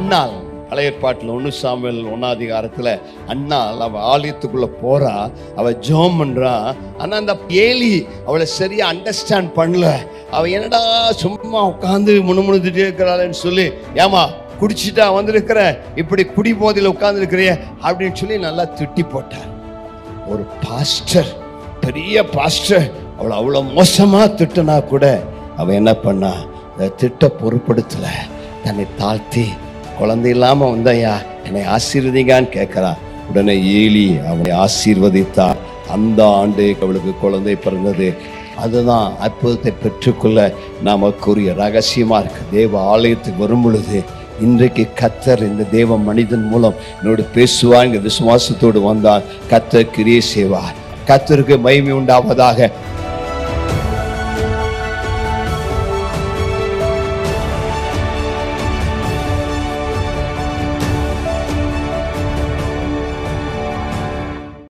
அண்ணாள் பழைய ஏற்பாட்டில் ஒன்று சாமியல் ஒன்னாதிகாரத்தில் அண்ணாள் அவள் ஆலயத்துக்குள்ள போறா அவ ஜோம் பண்றா ஆனா அந்த ஏலி அவளை சரியா அண்டர்ஸ்டாண்ட் பண்ணல அவ என்னடா சும்மா உட்காந்து முணுமுணுத்துட்டே இருக்கிறாளேன்னு சொல்லி ஏமா குடிச்சிட்டா வந்திருக்கிற இப்படி குடி போதையில் உட்கார்ந்துருக்கிறிய அப்படின்னு சொல்லி நல்லா திட்டி போட்டார் ஒரு பாஸ்டர் பெரிய பாஸ்டர் அவளை அவ்வளோ மோசமா திட்டுனா கூட அவ என்ன பண்ணா அந்த திட்ட பொருட்படுத்தல தன்னை தாழ்த்தி குழந்தை இல்லாம வந்தையா என்னை ஆசீர்வதிங்கன்னு கேட்கிறா உடனே ஏலி அவனை ஆசீர்வதித்தா அந்த ஆண்டு அவளுக்கு குழந்தை பிறந்தது அதுதான் அற்புதத்தை பெற்றுக்கொள்ள நமக்குரிய ரகசியமா இருக்கு தேவ ஆலயத்துக்கு வரும் பொழுது இன்றைக்கு கத்தர் இந்த தேவ மனிதன் மூலம் என்னோடு பேசுவாங்க விசுவாசத்தோடு வந்தால் கத்தர் கிரியை செய்வார் கத்தருக்கு மகிமை உண்டாவதாக